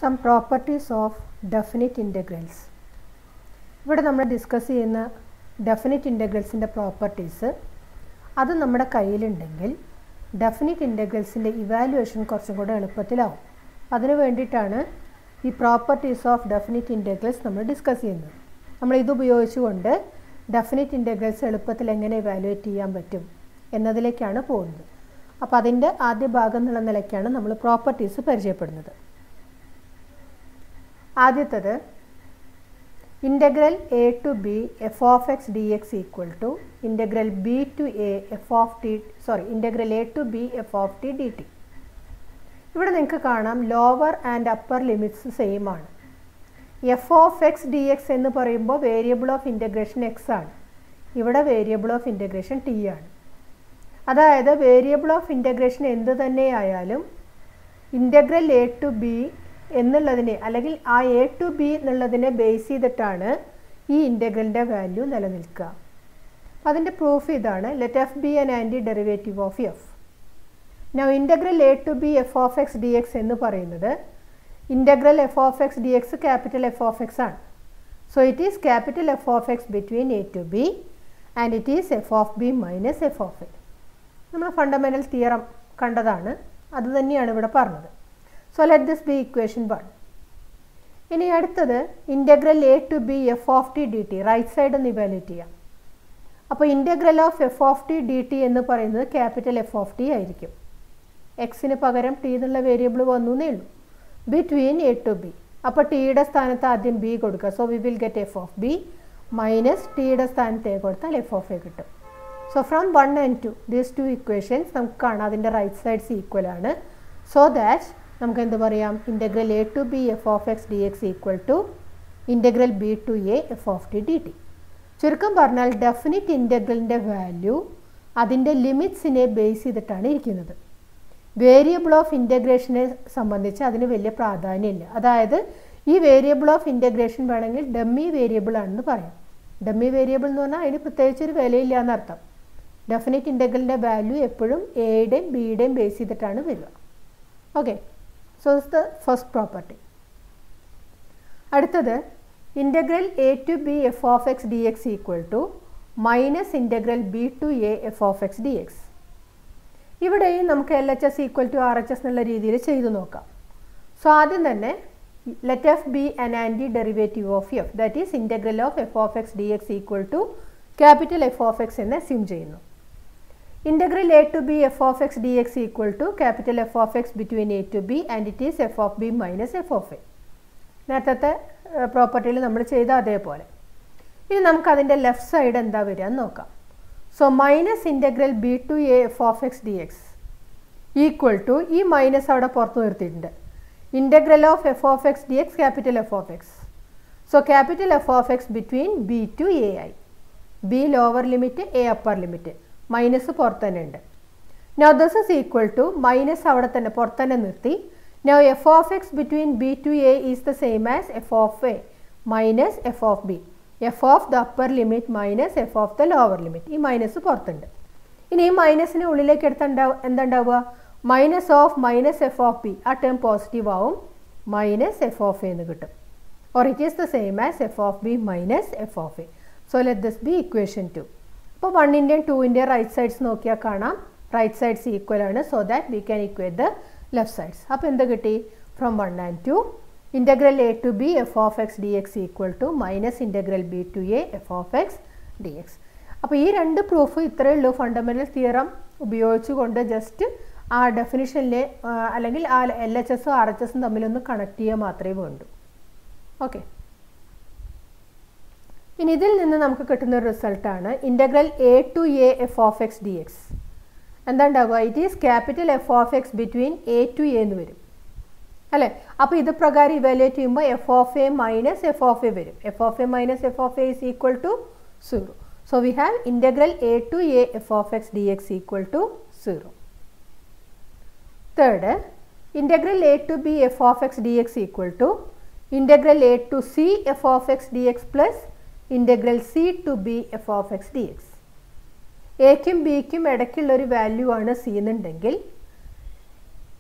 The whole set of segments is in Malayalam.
some properties of definite integrals ഇവിടെ നമ്മൾ ഡിസ്കസ് ചെയ്യുന്ന ഡെഫിനിറ്റ് ഇൻ്റഗ്രൽസിൻ്റെ പ്രോപ്പർട്ടീസ് അത് നമ്മുടെ കയ്യിലുണ്ടെങ്കിൽ ഡെഫിനിറ്റ് ഇൻ്റഗ്രൽസിൻ്റെ ഇവാലുവേഷൻ കുറച്ചും കൂടെ എളുപ്പത്തിലാവും അതിന് വേണ്ടിയിട്ടാണ് ഈ പ്രോപ്പർട്ടീസ് ഓഫ് ഡെഫിനിറ്റ് ഇൻ്റഗ്രൽസ് നമ്മൾ ഡിസ്കസ് ചെയ്യുന്നത് നമ്മൾ ഇത് ഉപയോഗിച്ചുകൊണ്ട് ഡെഫിനിറ്റ് ഇൻ്റഗ്രൽസ് എളുപ്പത്തിൽ എങ്ങനെ ഇവാലുവേറ്റ് ചെയ്യാൻ പറ്റും എന്നതിലേക്കാണ് പോകുന്നത് അപ്പോൾ അതിൻ്റെ ആദ്യ ഭാഗം എന്നുള്ള നിലയ്ക്കാണ് നമ്മൾ പ്രോപ്പർട്ടീസ് പരിചയപ്പെടുന്നത് ആദ്യത്തത് integral A to B F of X D X equal to integral B to A F of T sorry integral A to B F of T D T ഇവിടെ നിങ്ങൾക്ക് കാണാം lower and upper limits same ആണ് F of X D X എന്ന് പറയുമ്പോൾ വേരിയബിൾ ഓഫ് ഇൻ്റഗ്രേഷൻ എക്സ് ആണ് ഇവിടെ വേരിയബിൾ ഓഫ് ഇൻ്റഗ്രേഷൻ ടി ആണ് അതായത് വേരിയബിൾ ഓഫ് ഇൻ്റഗ്രേഷൻ എന്ത് തന്നെയായാലും ഇൻ്റഗ്രൽ എ ടു ബി എന്നുള്ളതിനെ അല്ലെങ്കിൽ ആ എ ടു ബി എന്നുള്ളതിനെ ബേസ് ചെയ്തിട്ടാണ് ഈ ഇൻ്റഗ്രലിൻ്റെ വാല്യൂ നിലനിൽക്കുക അതിൻ്റെ പ്രൂഫ് ഇതാണ് let F be an anti derivative of F now integral A to B F of X D X എന്ന് പറയുന്നത് integral F of X D X capital F of X ആണ് so it is capital F of X between A to B and it is F of B minus F of A നമ്മൾ ഫണ്ടമെൻ്റൽ തിയറം കണ്ടതാണ് അത് തന്നെയാണ് ഇവിടെ പറഞ്ഞത് so let this be equation one ഇനി അടുത്തത് integral A to B F of T D T right side ഒന്ന് ഇവാലുവേറ്റ് ചെയ്യാം അപ്പോൾ integral of F of T D T എന്ന് പറയുന്നത് ക്യാപിറ്റൽ എഫ് ഓഫ് ടി ആയിരിക്കും എക്സിന് പകരം ടി എന്നുള്ള വേരിയബിൾ വന്നു എന്നേ ഉള്ളൂ ബിറ്റ്വീൻ എ ടു ബി അപ്പോൾ ടിയുടെ സ്ഥാനത്ത് ആദ്യം ബി കൊടുക്കുക so we will get F of B minus ടിയുടെ സ്ഥാനത്ത് എ കൊടുത്താൽ എഫ് ഓഫ് എ കിട്ടും so from one and two these two equations നമുക്ക് കാണാം അതിൻ്റെ റൈറ്റ് സൈഡ്സ് ഈക്വൽ ആണ് സോ ദാറ്റ് നമുക്ക് എന്ത് പറയാം integral A to B F of X D X equal to integral B to A F of T D T ചുരുക്കം പറഞ്ഞാൽ ഡെഫിനിറ്റ് ഇൻ്റഗ്രലിൻ്റെ വാല്യൂ അതിൻ്റെ ലിമിറ്റ്സിനെ ബേസ് ചെയ്തിട്ടാണ് ഇരിക്കുന്നത് വേരിയബിൾ ഓഫ് ഇൻ്റഗ്രേഷനെ സംബന്ധിച്ച് അതിന് വലിയ പ്രാധാന്യമില്ല അതായത് ഈ വേരിയബിൾ ഓഫ് ഇൻ്റഗ്രേഷൻ വേണമെങ്കിൽ ഡമ്മി വേരിയബിൾ ആണെന്ന് പറയാം ഡമ്മി വേരിയബിൾ എന്ന് പറഞ്ഞാൽ അതിന് പ്രത്യേകിച്ചൊരു വിലയില്ല എന്നർത്ഥം ഡെഫിനിറ്റ് ഇൻ്റഗ്രലിൻ്റെ വാല്യൂ എപ്പോഴും എയുടെയും ബിയുടെയും ബേസ് ചെയ്തിട്ടാണ് വരിക okay so is the first property അടുത്തത് integral A to B F of X D X equal to minus integral B to A F of X D X ഇവിടെയും നമുക്ക് L H S equal to R H S എന്നുള്ള രീതിയിൽ ചെയ്തു നോക്കാം സോ ആദ്യം തന്നെ let F be an anti derivative of F that is integral of F of X D X equal to capital F of x എന്ന് അസ്യൂം ചെയ്യുന്നു integral A to B F of X D X equal to capital F of X between A to B and it is F of B minus F of a നേരത്തെ പ്രോപ്പർട്ടിയിൽ നമ്മൾ ചെയ്ത അതേപോലെ ഇനി നമുക്കതിൻ്റെ ലെഫ്റ്റ് സൈഡ് എന്താ വരിക എന്ന് നോക്കാം so minus integral B to A F of X D X equal to ഈ മൈനസ് അവിടെ പുറത്ത് നിർത്തിയിട്ടുണ്ട് integral of F of X D X capital F of x so capital F of X between b to a I b lower limit a upper limit minus പുറത്ത് തന്നെ ഉണ്ട് no this is equal to minus അവിടെ തന്നെ പുറത്ത് തന്നെ നിർത്തി no f of X between b to a is the same as f of a minus F of b F of the upper limit minus F of the lower limit ഈ മൈനസ് പുറത്തുണ്ട് ഇനി ഈ മൈനസിനെ ഉള്ളിലേക്ക് എടുത്ത എന്താ ഉണ്ടാവുക minus of minus F of b ആ ടേം പോസിറ്റീവ് ആവും മൈനസ് എഫ് ഓഫ് എന്ന് കിട്ടും or it is the same as f of B minus F of a so let this be equation two അപ്പോൾ വണ്ണിൻ്റെയും ടൂവിൻ്റെയും റൈറ്റ് സൈഡ്സ് നോക്കിയാൽ കാണാം റൈറ്റ് സൈഡ്സ് ഈക്വൽ ആണ് so that we can equate the left sides അപ്പോൾ എന്ത് കിട്ടി from one and two integral A to B F of X D X equal to minus integral B to A F of X D x അപ്പോൾ ഈ രണ്ട് പ്രൂഫ് ഇത്രയേ ഉള്ളൂ ഫണ്ടമെൻ്റൽ തിയറം ഉപയോഗിച്ചുകൊണ്ട് ജസ്റ്റ് ആ ഡെഫിനിഷനിലെ അല്ലെങ്കിൽ ആ എൽ എച്ച് എസും ആർ എച്ച് എസും തമ്മിലൊന്ന് കണക്ട് ചെയ്യുക മാത്രമേ വേണ്ടൂ ഓക്കെ ഇനി ഇതിൽ നിന്ന് നമുക്ക് കിട്ടുന്ന ഒരു റിസൾട്ടാണ് integral A to A F of X D x എന്താ ഉണ്ടാവുക it is capital F of X between A to a എന്ന് വരും അല്ലേ അപ്പോൾ ഇത് പ്രകാരം ഇവാലുവേറ്റ് ചെയ്യുമ്പോൾ f of a minus F of a വരും f of a minus F of a is equal to zero so we have integral A to A F of X D X equal to zero third integral A to B F of X D X equal to integral A to c f of X D x plus integral c to B F of X D x എക്കും ബിക്കും ഇടയ്ക്കുള്ള ഒരു വാല്യൂ ആണ് സി എന്നുണ്ടെങ്കിൽ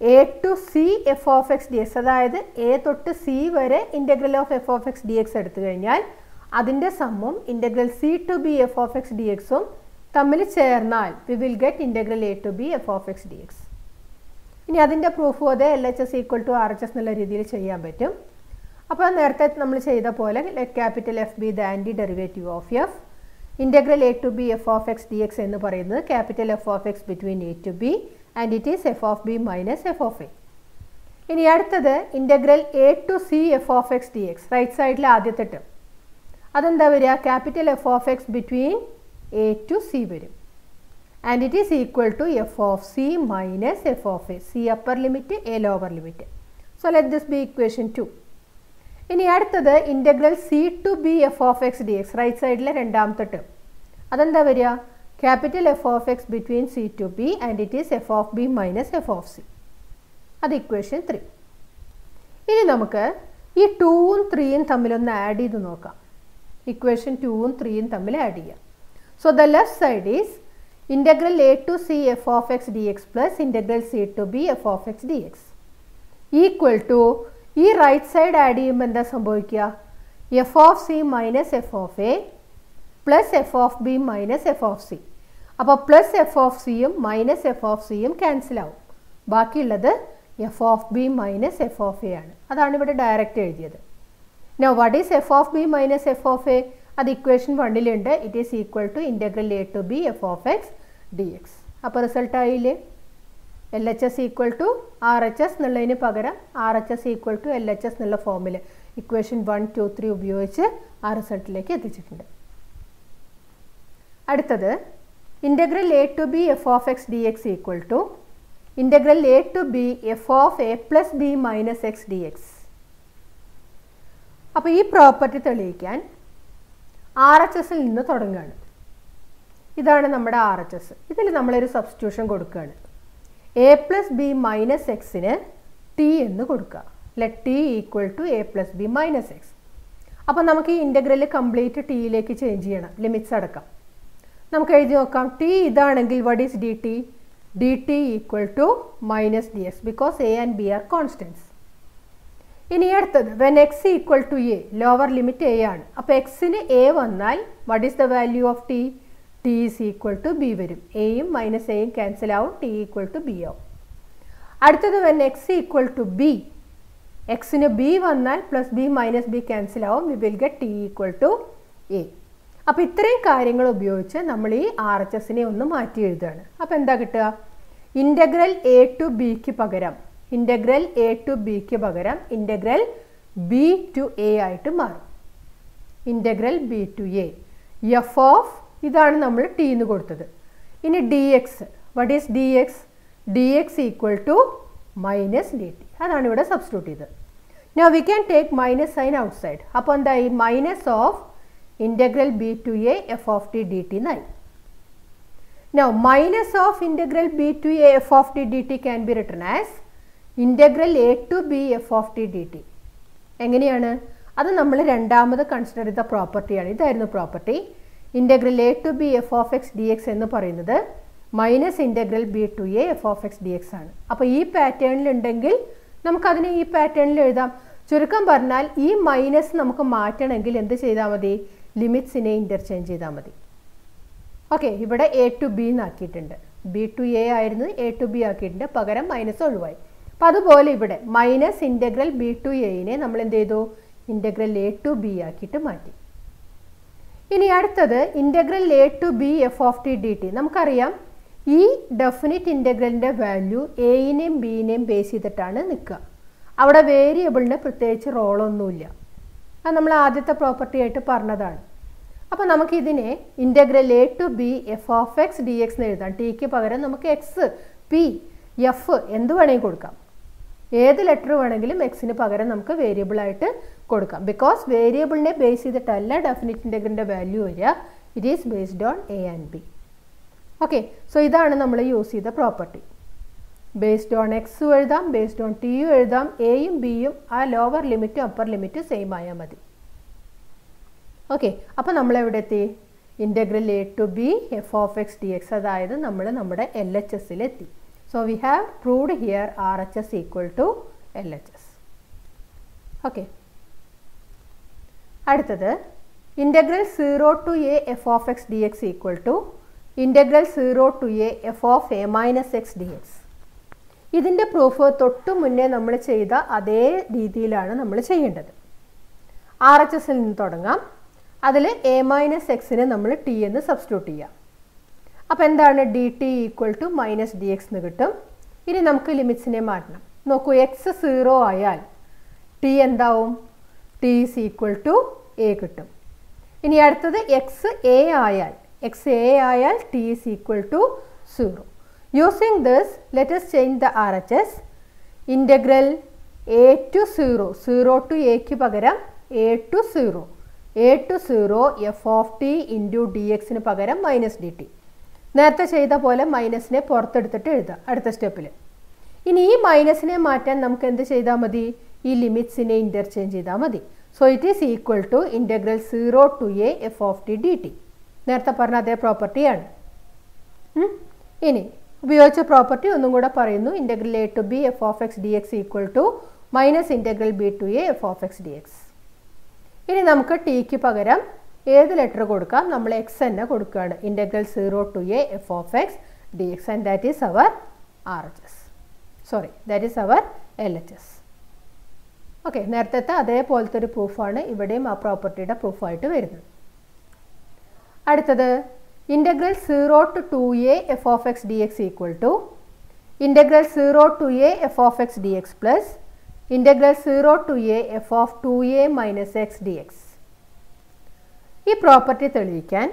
a to c f of X D x അതായത് എ തൊട്ട് സി വരെ integral of F of X D x എടുത്തു കഴിഞ്ഞാൽ അതിൻ്റെ സമ്മും integral c to B F of X d എക്സും തമ്മിൽ ചേർന്നാൽ we will get integral A to B F of X D x ഇനി അതിൻ്റെ പ്രൂഫ് അതേ L H S equal to R H S എന്നുള്ള രീതിയിൽ ചെയ്യാൻ പറ്റും അപ്പോൾ നേരത്തെ നമ്മൾ ചെയ്ത പോലെ capital F be the anti derivative of f integral A to B F of X D X എന്ന് പറയുന്നത് capital F of X between A to B and it is F of B minus F of A ഇനി അടുത്തത് integral A to c f of X D x right സൈഡിലെ ആദ്യത്തെ ടേം അതെന്താ വരിക capital F of X between A to c വരും and it is equal to f of c minus F of a c upper limit a lower limit so let this be equation two ഇനി അടുത്തത് integral c to B F of X D x right സൈഡിലെ രണ്ടാമത്തെ ടേം അതെന്താ വരിക capital F of X between c to B and it is F of B minus F of c അത് ഇക്വേഷൻ ത്രീ ഇനി നമുക്ക് ഈ ടൂവും ത്രീയും തമ്മിലൊന്ന് ആഡ് ചെയ്ത് നോക്കാം ഇക്വേഷൻ ടൂവും ത്രീയും തമ്മിൽ ആഡ് ചെയ്യാം so the left side is integral A to c f of X D x plus integral c to B F of X D X equal to ഈ റൈറ്റ് സൈഡ് ആഡ് ചെയ്യുമ്പോൾ എന്താ സംഭവിക്കുക f of c minus F of a plus f of B minus F of c അപ്പോൾ പ്ലസ് എഫ് ഓഫ് സിയും മൈനസ് എഫ് ഓഫ് സിയും ക്യാൻസൽ ആവും ബാക്കിയുള്ളത് f of B minus F of A ആണ് അതാണ് ഇവിടെ ഡയറക്റ്റ് എഴുതിയത് no what is F of B minus F of a അത് ഇക്വേഷൻ വണ്ണിലുണ്ട് it is equal to integral A to B F of X D x അപ്പോൾ റിസൾട്ട് ആയില്ലേ L H S equal to R H S എന്നുള്ളതിന് പകരം R H S equal to L H S എന്നുള്ള ഫോമിൽ ഇക്വേഷൻ വൺ ടു ത്രീ ഉപയോഗിച്ച് ആ റിസൾട്ടിലേക്ക് എത്തിച്ചിട്ടുണ്ട് അടുത്തത് integral A to B F of X D X equal to integral A to B F of a plus b minus x D x അപ്പോൾ ഈ പ്രോപ്പർട്ടി തെളിയിക്കാൻ ആർ എച്ച് എസിൽ നിന്ന് തുടങ്ങുകയാണ് ഇതാണ് നമ്മുടെ ആർ എച്ച് എസ് ഇതിൽ നമ്മളൊരു സബ്സ്റ്റിറ്റ്യൂഷൻ കൊടുക്കുകയാണ് എ പ്ലസ് ബി മൈനസ് എക്സിന് ടി എന്ന് കൊടുക്കുക let t equal to a plus b minus x അപ്പോൾ നമുക്ക് ഈ ഇൻ്റഗ്രൽ കംപ്ലീറ്റ് ടിയിലേക്ക് ചേഞ്ച് ചെയ്യണം ലിമിറ്റ്സ് അടക്കം നമുക്ക് എഴുതി നോക്കാം ടി ഇതാണെങ്കിൽ what is d t D t equal to minus d x because a and b are constants ഇനി അടുത്തത് when x equal to a lower limit a ആണ് അപ്പോൾ എക്സിന് എ വന്നാൽ what is the value of t t is equal to b വരും എയും മൈനസ് എയും ക്യാൻസൽ ആവും ടി ഈക്വൽ ടു ബി ആവും അടുത്തത് when x equal to b എക്സിന് ബി വന്നാൽ plus b minus b cancel ആവും we will get t equal to a അപ്പോൾ ഇത്രയും കാര്യങ്ങൾ ഉപയോഗിച്ച് നമ്മൾ ഈ ആർ എച്ച് എസിനെ ഒന്ന് മാറ്റി എഴുതുകയാണ് അപ്പോൾ എന്താ കിട്ടുക ഇൻ്റഗ്രൽ എ ടു ബിക്ക് പകരം ഇൻ്റഗ്രൽ എ ടു ബിക്ക് പകരം ഇൻ്റഗ്രൽ ബി ടു എ ആയിട്ട് മാറും integral B to A F of ഇതാണ് നമ്മൾ ടി എന്ന് കൊടുത്തത് ഇനി d x what is d x D X equal to minus d t അതാണ് ഇവിടെ സബ്സ്റ്റിറ്റ്യൂട്ട് ചെയ്തത് no we can take minus sign outside അപ്പോൾ എന്തായി minus of integral B to A F of T D t എന്നായി no minus of integral B to A F of T D t can be written as integral A to B F of T D t എങ്ങനെയാണ് അത് നമ്മൾ രണ്ടാമത് കൺസിഡർ ചെയ്ത പ്രോപ്പർട്ടിയാണ് ഇതായിരുന്നു property integral A to B F of X D X എന്ന് പറയുന്നത് minus integral B to A F of X D x ആണ് അപ്പോൾ ഈ പാറ്റേണിൽ ഉണ്ടെങ്കിൽ നമുക്കതിനെ ഈ പാറ്റേണിൽ എഴുതാം ചുരുക്കം പറഞ്ഞാൽ ഈ മൈനസ് നമുക്ക് മാറ്റണമെങ്കിൽ എന്ത് ചെയ്താൽ മതി ലിമിറ്റ്സിനെ ഇൻ്റർചേഞ്ച് ചെയ്താൽ മതി ഓക്കെ ഇവിടെ എ ടു ബി എന്നാക്കിയിട്ടുണ്ട് ബി ടു എ ആയിരുന്നു എ ടു ബി ആക്കിയിട്ടുണ്ട് പകരം മൈനസ് ഒഴിവായി അപ്പം അതുപോലെ ഇവിടെ മൈനസ് ഇൻ്റഗ്രൽ ബി ടു എയിനെ നമ്മൾ എന്ത് ചെയ്തു ഇൻ്റഗ്രൽ എ ടു ബി ആക്കിയിട്ട് മാറ്റി ഇനി അടുത്തത് integral A to B F of T D t നമുക്കറിയാം ഈ ഡെഫിനിറ്റ് ഇൻ്റഗ്രലിൻ്റെ വാല്യൂ എയിനെയും ബിനെയും ബേസ് ചെയ്തിട്ടാണ് നിൽക്കുക അവിടെ വേരിയബിളിന് പ്രത്യേകിച്ച് റോളൊന്നുമില്ല അത് നമ്മൾ ആദ്യത്തെ പ്രോപ്പർട്ടി ആയിട്ട് പറഞ്ഞതാണ് അപ്പോൾ നമുക്കിതിനെ integral A to B F of X D X എന്ന് എഴുതാം ടിക്ക് പകരം നമുക്ക് എക്സ് പി എഫ് എന്ത് വേണമെങ്കിൽ കൊടുക്കാം ഏത് ലെറ്റർ വേണമെങ്കിലും എക്സിന് പകരം നമുക്ക് വേരിയബിളായിട്ട് കൊടുക്കാം ബിക്കോസ് വേരിയബിളിനെ ബേസ് ചെയ്തിട്ടല്ല ഡെഫിനിറ്റ് ഇൻ്റഗ്രലിൻ്റെ വാല്യൂ വരിക it is based on a and b okay so ഇതാണ് നമ്മൾ യൂസ് ചെയ്ത പ്രോപ്പർട്ടി ബേസ്ഡ് ഓൺ എക്സും എഴുതാം ബേസ്ഡ് ഓൺ ടിയും എഴുതാം എയും ബിയും ആ ലോവർ ലിമിറ്റും അപ്പർ ലിമിറ്റും സെയിം ആയാൽ മതി ഓക്കെ അപ്പോൾ നമ്മൾ എവിടെ എത്തി integral A to B F of X D x അതായത് നമ്മൾ നമ്മുടെ എൽ എച്ച് എസ്സിലെത്തി so we have proved here R H S equal to L H S okay അടുത്തത് integral zero to A F of X D X equal to integral zero to A F of a minus x D x ഇതിൻ്റെ പ്രൂഫ് തൊട്ട് മുന്നേ നമ്മൾ ചെയ്ത അതേ രീതിയിലാണ് നമ്മൾ ചെയ്യേണ്ടത് ആർ എച്ച് എസിൽ നിന്ന് തുടങ്ങാം അതിൽ എ മൈനസ് എക്സിന് നമ്മൾ ടി എന്ന് സബ്സ്റ്റിറ്റ്യൂട്ട് ചെയ്യാം അപ്പോൾ എന്താണ് d t equal to minus d X എന്ന് കിട്ടും ഇനി നമുക്ക് ലിമിറ്റ്സിനെ മാറ്റണം നോക്കൂ എക്സ് സീറോ ആയാൽ ടി എന്താവും t is equal to a കിട്ടും ഇനി അടുത്തത് എക്സ് എ ആയാൽ എക്സ് എ ആയാൽ t is equal to zero using this let us change the R H S integral A to zero zero to എക്ക് പകരം a to zero a to zero f of t into D എക്സിന് പകരം മൈനസ് ഡി ടി നേരത്തെ ചെയ്ത പോലെ മൈനസിനെ പുറത്തെടുത്തിട്ട് എഴുതാം അടുത്ത സ്റ്റെപ്പിൽ ഇനി ഈ മൈനസിനെ മാറ്റാൻ നമുക്ക് എന്ത് ചെയ്താൽ മതി ഈ ലിമിറ്റ്സിനെ ഇൻ്റർചേഞ്ച് ചെയ്താൽ മതി so it is equal to integral zero to A F of T D t നേരത്തെ പറഞ്ഞ അതേ പ്രോപ്പർട്ടിയാണ് ഇനി ഉപയോഗിച്ച പ്രോപ്പർട്ടി ഒന്നും കൂടെ പറയുന്നു integral A to B F of X D X equal to minus integral B to A F of X D x ഇനി നമുക്ക് ടിക്ക് പകരം ഏത് ലെറ്റർ കൊടുക്കാം നമ്മൾ എക്സ് തന്നെ കൊടുക്കുകയാണ് integral zero to A F of X D x and that is our R H S sorry that is our L H S okay നേരത്തെ അതേപോലത്തെ ഒരു പ്രൂഫാണ് ഇവിടെയും ആ പ്രോപ്പർട്ടിയുടെ പ്രൂഫായിട്ട് വരുന്നത് അടുത്തത് integral zero to two A F of X D X equal to integral zero to A F of X D x plus integral zero to A F of two a minus x D x ഈ പ്രോപ്പർട്ടി തെളിയിക്കാൻ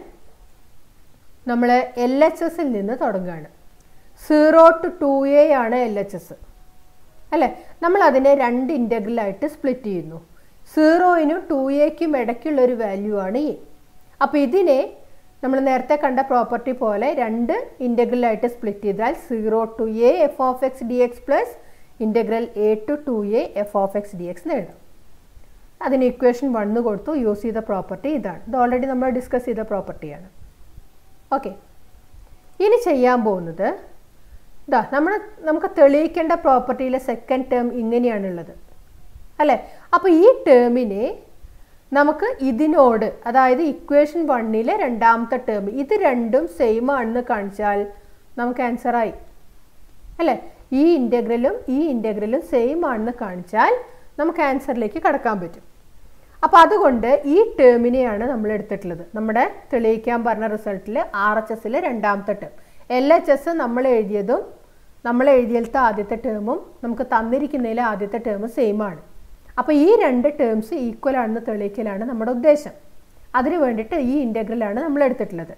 നമ്മൾ എൽ എച്ച് എസിൽ നിന്ന് തുടങ്ങുകയാണ് സീറോ ടു ടു എ ആണ് എൽ എച്ച് എസ് അല്ലേ നമ്മൾ അതിനെ രണ്ട് ഇൻ്റഗ്രലായിട്ട് സ്പ്ലിറ്റ് ചെയ്യുന്നു സീറോയിനും ടു എക്കും ഇടയ്ക്കുള്ള ഒരു വാല്യൂ ആണ് എ അപ്പോൾ ഇതിനെ നമ്മൾ നേരത്തെ കണ്ട പ്രോപ്പർട്ടി പോലെ രണ്ട് ഇൻ്റഗ്രലായിട്ട് സ്പ്ലിറ്റ് ചെയ്താൽ zero to A F of X D x plus integral A to two A F of X D X എന്ന് എഴുതാം അതിന് ഇക്വേഷൻ വണ്ണ് കൊടുത്തു യൂസ് ചെയ്ത പ്രോപ്പർട്ടി ഇതാണ് ഇത് ഓൾറെഡി നമ്മൾ ഡിസ്കസ് ചെയ്ത പ്രോപ്പർട്ടിയാണ് ഓക്കെ ഇനി ചെയ്യാൻ പോകുന്നത് ഇതാ നമ്മൾ നമുക്ക് തെളിയിക്കേണ്ട പ്രോപ്പർട്ടിയിലെ സെക്കൻഡ് ടേം ഇങ്ങനെയാണുള്ളത് അല്ലേ അപ്പോൾ ഈ ടേമിനെ നമുക്ക് ഇതിനോട് അതായത് ഇക്വേഷൻ വണ്ണിലെ രണ്ടാമത്തെ ടേം ഇത് രണ്ടും സെയിം ആണെന്ന് കാണിച്ചാൽ നമുക്ക് ആൻസറായി അല്ലേ ഈ ഇൻ്റഗ്രലും ഈ ഇൻ്റഗ്രലും സെയിം ആണെന്ന് കാണിച്ചാൽ നമുക്ക് ആൻസറിലേക്ക് കടക്കാൻ പറ്റും അപ്പോൾ അതുകൊണ്ട് ഈ ടേമിനെയാണ് നമ്മൾ എടുത്തിട്ടുള്ളത് നമ്മുടെ തെളിയിക്കാൻ പറഞ്ഞ റിസൾട്ടിൽ ആർ എച്ച് എസിലെ രണ്ടാമത്തെ ടേം എൽ എച്ച് എസ് നമ്മൾ എഴുതിയതും നമ്മൾ എഴുതിയലത്തെ ആദ്യത്തെ ടേമും നമുക്ക് തന്നിരിക്കുന്നതിലെ ആദ്യത്തെ ടേം സെയിം ആണ് അപ്പോൾ ഈ രണ്ട് ടേംസ് ഈക്വൽ ആണെന്ന് തെളിയിക്കലാണ് നമ്മുടെ ഉദ്ദേശം അതിന് വേണ്ടിയിട്ട് ഈ ഇൻ്റഗ്രലാണ് നമ്മൾ എടുത്തിട്ടുള്ളത്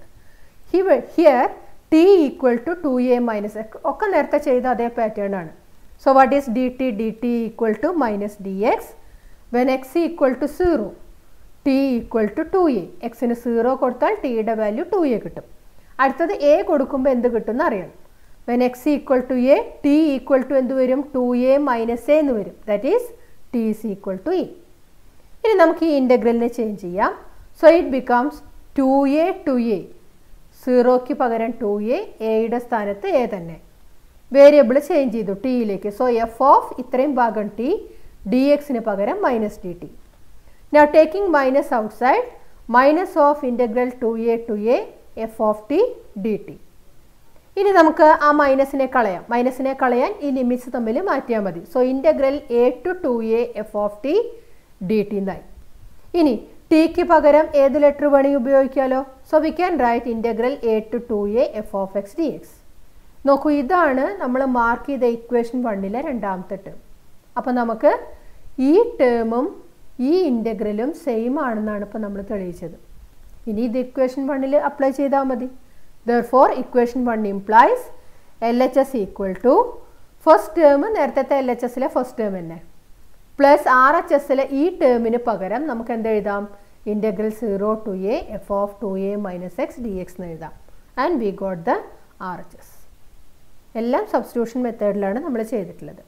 here t equal to two a minus ഒക്കെ നേരത്തെ ചെയ്ത അതേ പാറ്റേൺ ആണ് so what is d t D t equal to minus d x when x equal to zero t equal to two a എക്സിന് സീറോ കൊടുത്താൽ ടിയുടെ വാല്യൂ ടു എ കിട്ടും അടുത്തത് എ കൊടുക്കുമ്പോൾ എന്ത് കിട്ടും എന്ന് അറിയണം when x equal to a t equal to എന്ത് വരും ടു എ മൈനസ് എ എന്ന് വരും that is t is equal to a ഇനി നമുക്ക് ഈ ഇൻ്റഗ്രലിനെ ചേഞ്ച് ചെയ്യാം so it becomes two a to a സീറോയ്ക്ക് പകരം ടു എ എയുടെ സ്ഥാനത്ത് എ തന്നെ വേരിയബിൾ ചേഞ്ച് ചെയ്തു ടിയിലേക്ക് സോ എഫ് ഓഫ് ഇത്രയും ഭാഗം ടി ഡി എക്സിന് പകരം minus d t now taking minus outside minus of integral two a to A F of T D t ഇനി നമുക്ക് ആ മൈനസിനെ കളയാം മൈനസിനെ കളയാൻ ഈ ലിമിറ്റ്സ് തമ്മിൽ മാറ്റിയാൽ മതി so integral A to two A F of T D t എന്നായി ഇനി ടിക്ക് പകരം ഏത് ലെറ്റർ വേണമെങ്കിൽ ഉപയോഗിക്കാമല്ലോ so we can write integral A to two A F of X D x നോക്കൂ ഇതാണ് നമ്മൾ മാർക്ക് ചെയ്ത ഇക്വേഷൻ വണ്ണിലെ രണ്ടാമത്തെ ടേം അപ്പോൾ നമുക്ക് ഈ ടേമും ഈ ഇൻ്റഗ്രലും സെയിം ആണെന്നാണ് ഇപ്പോൾ നമ്മൾ തെളിയിച്ചത് ഇനി ഇത് ഇക്വേഷൻ വണ്ണിൽ അപ്ലൈ ചെയ്താൽ മതി therefore equation one implies L H S equal to first term നേരത്തെ എൽ എച്ച് എസിലെ ഫസ്റ്റ് ടേം തന്നെ പ്ലസ് ആർ എച്ച് എസിലെ ഈ ടേമിന് പകരം നമുക്ക് എന്ത് എഴുതാം integral zero to A F of two a minus x D X എന്ന് എഴുതാം and we got the R H S എല്ലാം സബ്സ്റ്റിറ്റ്യൂഷൻ മെത്തേഡിലാണ് നമ്മൾ ചെയ്തിട്ടുള്ളത്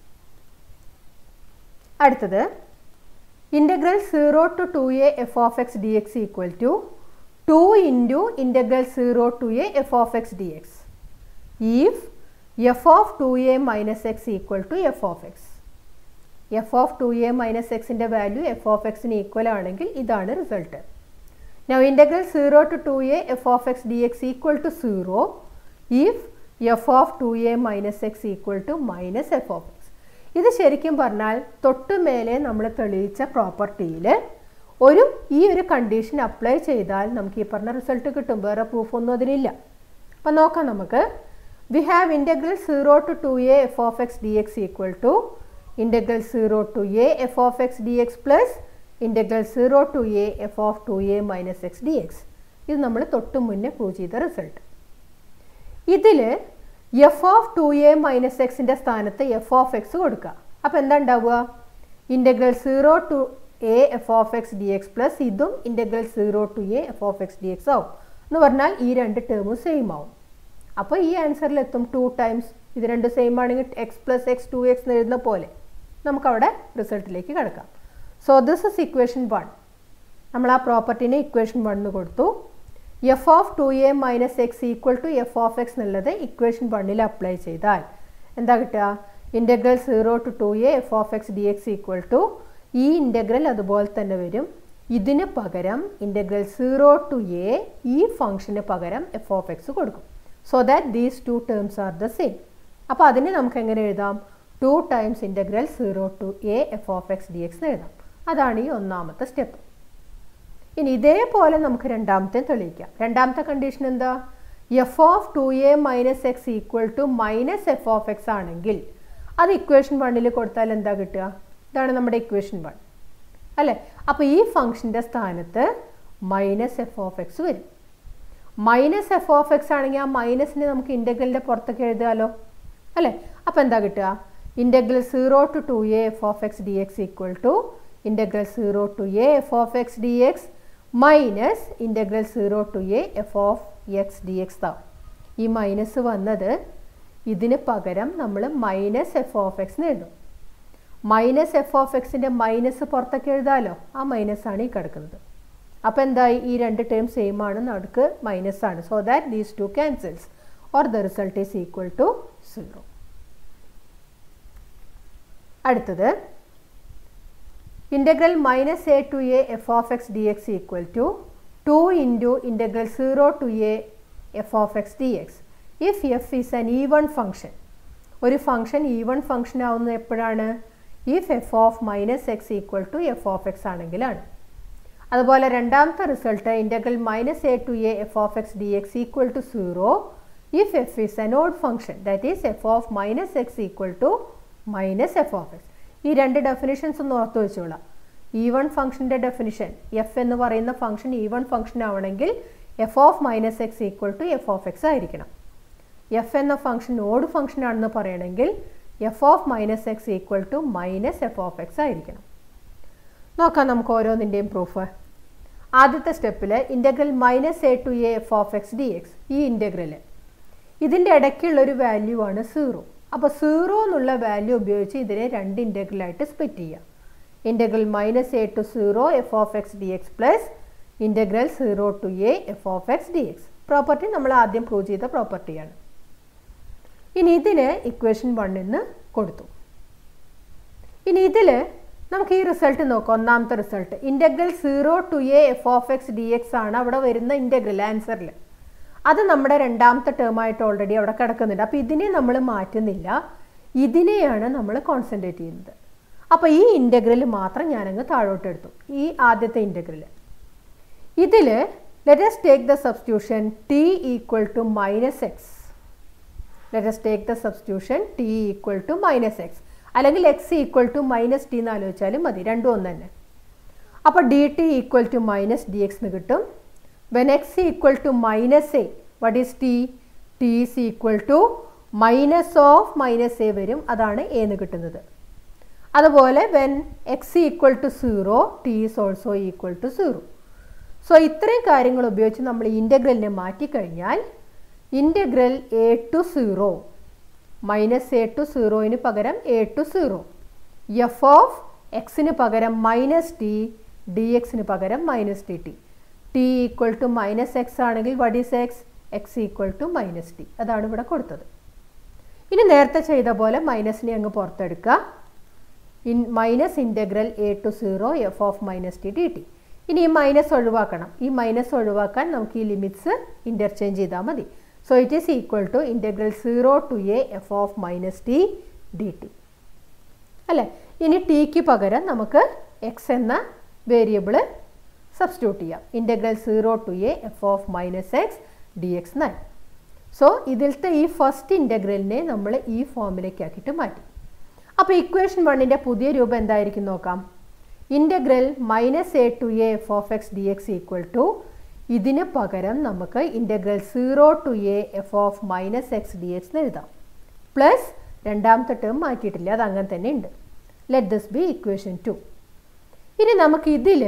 അടുത്തത് integral zero to two A F of X D X equal to two into integral zero to A F of X D x if f of two a minus x equal to f of x f of two a minus എക്സിൻ്റെ വാല്യൂ എഫ് ഓഫ് എക്സിന് ഈക്വൽ ആണെങ്കിൽ ഇതാണ് result now integral zero to two A F of X D X equal to zero if f of two a minus x equal to minus F of x ഇത് ശരിക്കും പറഞ്ഞാൽ തൊട്ട് മേലെ നമ്മൾ തെളിയിച്ച പ്രോപ്പർട്ടിയിൽ ഒരു ഈ ഒരു കണ്ടീഷൻ അപ്ലൈ ചെയ്താൽ നമുക്ക് ഈ പറഞ്ഞ റിസൾട്ട് കിട്ടും വേറെ പ്രൂഫ് ഒന്നും അതിനില്ല അപ്പം നോക്കാം നമുക്ക് we have integral zero to two A F of X D X equal to integral zero to A F of X D x plus integral zero to A F of two a minus x D x ഇത് നമ്മൾ തൊട്ട് മുന്നേ പ്രൂവ് ചെയ്ത റിസൾട്ട് ഇതിൽ f of two a minus എക്സിൻ്റെ സ്ഥാനത്ത് എഫ് ഓഫ് എക്സ് കൊടുക്കുക അപ്പോൾ എന്താ ഉണ്ടാവുക integral zero to A F of X D x plus ഇതും integral zero to A F of X D x ആവും എന്ന് പറഞ്ഞാൽ ഈ രണ്ട് ടേമും സെയിം ആവും അപ്പോൾ ഈ ആൻസറിൽ എത്തും ടു ടൈംസ് ഇത് രണ്ട് സെയിം ആണെങ്കിൽ x plus x two x എന്ന് എഴുതുന്ന പോലെ നമുക്കവിടെ റിസൾട്ടിലേക്ക് കിടക്കാം so this is equation one നമ്മൾ ആ പ്രോപ്പർട്ടീനെ ഇക്വേഷൻ വണ്ണ് കൊടുത്തു f of two a minus x equal to f of x എന്നുള്ളത് ഇക്വേഷൻ വണ്ണിൽ അപ്ലൈ ചെയ്താൽ എന്താ കിട്ടുക integral zero to two A F of X D X equal to ഈ ഇൻ്റഗ്രൽ അതുപോലെ തന്നെ വരും ഇതിന് പകരം ഇൻ്റഗ്രൽ സീറോ ടു എ ഈ ഫംഗ്ഷന് പകരം എഫ് ഓഫ് എക്സ് കൊടുക്കും so that these two terms are the same അപ്പോൾ അതിനെ നമുക്ക് എങ്ങനെ എഴുതാം two times integral zero to A F of X D x എഴുതാം അതാണ് ഈ ഒന്നാമത്തെ സ്റ്റെപ്പ് ഇനി ഇതേപോലെ നമുക്ക് രണ്ടാമത്തെ തെളിയിക്കാം രണ്ടാമത്തെ കണ്ടീഷൻ എന്താ f of two a minus x equal to minus F of x ആണെങ്കിൽ അത് ഇക്വേഷൻ വണ്ണിൽ കൊടുത്താൽ എന്താ കിട്ടുക ഇതാണ് നമ്മുടെ ഇക്വേഷൻ വൺ അല്ലേ അപ്പോൾ ഈ ഫംഗ്ഷൻ്റെ സ്ഥാനത്ത് മൈനസ് എഫ് ഓഫ് എക്സ് വരും മൈനസ് എഫ് ഓഫ് എക്സ് ആണെങ്കിൽ ആ മൈനസിനെ നമുക്ക് ഇൻ്റഗ്രലിൻ്റെ പുറത്തൊക്കെ എഴുതാമല്ലോ അല്ലേ അപ്പോൾ എന്താ കിട്ടുക integral zero to two A F of X D X equal to integral zero to A F of X D x minus integral zero to A F of X D x ആവും ഈ മൈനസ് വന്നത് ഇതിന് പകരം നമ്മൾ മൈനസ് എഫ് ഓഫ് എക്സ് എഴുതും മൈനസ് എഫ് ഓഫ് എക്സിൻ്റെ മൈനസ് പുറത്തൊക്കെ എഴുതാമല്ലോ ആ മൈനസ് ആണ് ഈ കിടക്കുന്നത് അപ്പോൾ എന്തായി ഈ രണ്ട് ടേം സെയിം ആണ് നടുക്ക് മൈനസ് ആണ് so that these two cancels or the result is equal to zero അടുത്തത് integral minus a to A F of X D X equal to two into integral zero to A F of X D x if f is an even function ഒരു ഫംഗ്ഷൻ ഈവൺ ഫംഗ്ഷൻ ആവുന്നത് എപ്പോഴാണ് if f of minus x equal to f of x ആണെങ്കിലാണ് അതുപോലെ രണ്ടാമത്തെ result integral minus a to A F of X D X equal to zero if f is an odd function that is F of minus x equal to minus F of x ഈ രണ്ട് ഡെഫിനിഷൻസ് ഒന്ന് ഓർത്ത് വെച്ചോളാം ഈ വൺ ഫംഗ്ഷൻ്റെ ഡെഫിനിഷൻ എഫ് എന്ന് പറയുന്ന ഫംഗ്ഷൻ ഈ വൺ ഫംഗ്ഷൻ ആവണമെങ്കിൽ f of minus x equal to f of x ആയിരിക്കണം എഫ് എന്ന ഫംഗ്ഷൻ ഓഡ് ഫംഗ്ഷൻ ആണെന്ന് പറയണമെങ്കിൽ f of minus x equal to minus F of x ആയിരിക്കണം നോക്കാം നമുക്ക് ഓരോന്നിൻ്റെയും പ്രൂഫ് ആദ്യത്തെ സ്റ്റെപ്പിൽ integral minus a to A F of X D x ഈ ഇൻ്റഗ്രൽ ഇതിൻ്റെ ഇടയ്ക്കുള്ളൊരു വാല്യൂ ആണ് സീറോ അപ്പോൾ സീറോ എന്നുള്ള വാല്യൂ ഉപയോഗിച്ച് ഇതിനെ രണ്ട് ഇൻ്റഗ്രലായിട്ട് സ്പ്ലിറ്റ് ചെയ്യാം integral minus a to zero f of X D x plus integral zero to A F of X D x property നമ്മൾ ആദ്യം പ്രൂവ് ചെയ്ത പ്രോപ്പർട്ടിയാണ് ഇനി ഇതിന് ഇക്വേഷൻ വണ്ണിന്ന് കൊടുത്തു ഇനി ഇതിൽ നമുക്ക് ഈ റിസൾട്ട് നോക്കാം ഒന്നാമത്തെ result integral zero to A F of X D x ആണ് അവിടെ വരുന്ന ഇൻ്റഗ്രൽ ആൻസറിൽ അത് നമ്മുടെ രണ്ടാമത്തെ ടേമായിട്ട് ഓൾറെഡി അവിടെ കിടക്കുന്നുണ്ട് അപ്പോൾ ഇതിനെ നമ്മൾ മാറ്റുന്നില്ല ഇതിനെയാണ് നമ്മൾ കോൺസെൻട്രേറ്റ് ചെയ്യുന്നത് അപ്പോൾ ഈ ഇൻ്റഗ്രൽ മാത്രം ഞാനങ്ങ് താഴോട്ട് എടുത്തു ഈ ആദ്യത്തെ ഇൻ്റഗ്രൽ ഇതിൽ let's take the substitution t equal to minus x let's take the substitution t equal to minus x അല്ലെങ്കിൽ x equal to minus t എന്ന് ആലോചിച്ചാലും മതി രണ്ടും ഒന്ന് തന്നെ അപ്പോൾ d t equal to minus d X എന്ന് കിട്ടും when x equal to minus a what is t t is equal to minus of minus a വരും അതാണ് എ എന്ന് കിട്ടുന്നത് അതുപോലെ when x equal to zero t is also equal to zero so ഇത്രയും കാര്യങ്ങൾ ഉപയോഗിച്ച് നമ്മൾ ഇൻ്റഗ്രലിനെ മാറ്റിക്കഴിഞ്ഞാൽ integral A to zero minus a to സീറോയിന് പകരം a to zero f of എക്സിന് പകരം മൈനസ് ടി ഡി എക്സിന് പകരം minus t t t equal to minus x ആണെങ്കിൽ what is x x equal to minus t അതാണ് ഇവിടെ കൊടുത്തത് ഇനി നേരത്തെ ചെയ്ത പോലെ മൈനസിനെ അങ്ങ് പുറത്തെടുക്കുക in minus integral A to zero f of minus t D t ഇനി ഈ മൈനസ് ഒഴിവാക്കണം ഈ മൈനസ് ഒഴിവാക്കാൻ നമുക്ക് ഈ ലിമിറ്റ്സ് ഇൻ്റർചേഞ്ച് ചെയ്താൽ മതി so it is equal to integral zero to A F of minus t D t അല്ലേ ഇനി ടിക്ക് പകരം നമുക്ക് എക്സ് എന്ന വേരിയബിള് സബ്സ്റ്റിറ്റ്യൂട്ട് ചെയ്യാം integral zero to A F of minus x D x nine so ഇതിലത്തെ ഈ ഫസ്റ്റ് ഇൻ്റഗ്രലിനെ നമ്മൾ ഈ ഫോമിലേക്ക് ആക്കിയിട്ട് മാറ്റി അപ്പോൾ ഇക്വേഷൻ വണ്ണിൻ്റെ പുതിയ രൂപം എന്തായിരിക്കും നോക്കാം integral minus a to A F of X D X equal to ഇതിന് പകരം നമുക്ക് integral zero to A F of minus x D X എന്ന് എഴുതാം പ്ലസ് രണ്ടാമത്തെ ടേം മാറ്റിയിട്ടില്ല അത് അങ്ങനെ തന്നെ ഉണ്ട് let this be equation two ഇനി നമുക്ക് ഇതിൽ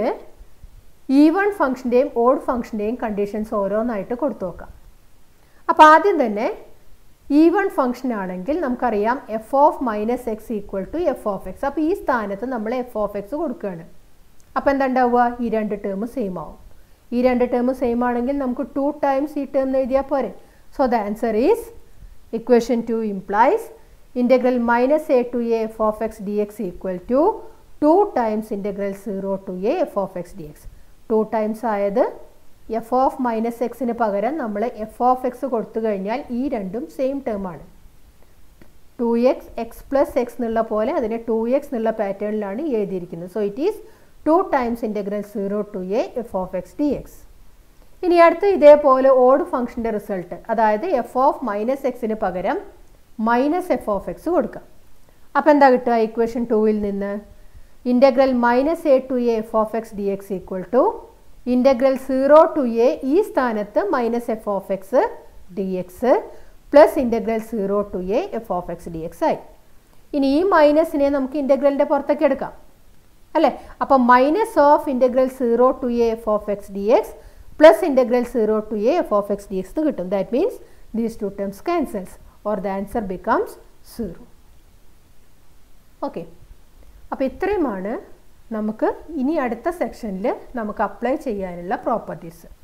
ഈവൺ ഫംഗ്ഷൻ്റെയും ഓഡ് ഫംഗ്ഷൻ്റെയും കണ്ടീഷൻസ് ഓരോന്നായിട്ട് കൊടുത്തു നോക്കാം അപ്പോൾ ആദ്യം തന്നെ ഈവൺ ഫംഗ്ഷൻ ആണെങ്കിൽ നമുക്കറിയാം f of minus x equal to f of x അപ്പോൾ ഈ സ്ഥാനത്ത് നമ്മൾ എഫ് ഓഫ് എക്സ് കൊടുക്കുകയാണ് അപ്പോൾ എന്താ ഉണ്ടാവുക ഈ രണ്ട് ടേം സെയിം ആവും ഈ രണ്ട് ടേം സെയിം ആണെങ്കിൽ നമുക്ക് ടു ടൈംസ് ഈ ടേം എഴുതിയാൽ പോരെ so the answer is equation two implies integral minus a to A F of X D X equal to two times integral zero to A F of X D x two times ആയത് എഫ് ഓഫ് മൈനസ് എക്സിന് പകരം നമ്മൾ എഫ് ഓഫ് എക്സ് കൊടുത്തു കഴിഞ്ഞാൽ ഈ രണ്ടും സെയിം ടേം ആണ് two x x plus x എന്നുള്ള പോലെ അതിനെ ടു എക്സ് എന്നുള്ള പാറ്റേണിലാണ് എഴുതിയിരിക്കുന്നത് so it is two times integral zero to A F of X D x ഇനി അടുത്ത് ഇതേപോലെ ഓഡ് ഫംഗ്ഷൻ്റെ റിസൾട്ട് അതായത് എഫ് ഓഫ് മൈനസ് എക്സിന് പകരം മൈനസ് എഫ് ഓഫ് എക്സ് കൊടുക്കാം അപ്പോൾ എന്താ കിട്ടുക ഇക്വേഷൻ ടൂവിൽ നിന്ന് integral minus a to A F of X D X equal to integral zero to a ഈ സ്ഥാനത്ത് minus F of X D x plus integral zero to A F of X D x ആയി ഇനി ഈ മൈനസിനെ നമുക്ക് ഇൻ്റഗ്രലിൻ്റെ പുറത്തേക്ക് എടുക്കാം അല്ലേ അപ്പം minus of integral zero to A F of X D x plus integral zero to A F of X D X എന്ന് കിട്ടും that means these two terms cancels or the answer becomes zero okay അപ്പോൾ ഇത്രയുമാണ് നമുക്ക് ഇനി അടുത്ത സെക്ഷനിൽ നമുക്ക് അപ്ലൈ ചെയ്യാനുള്ള പ്രോപ്പർട്ടീസ്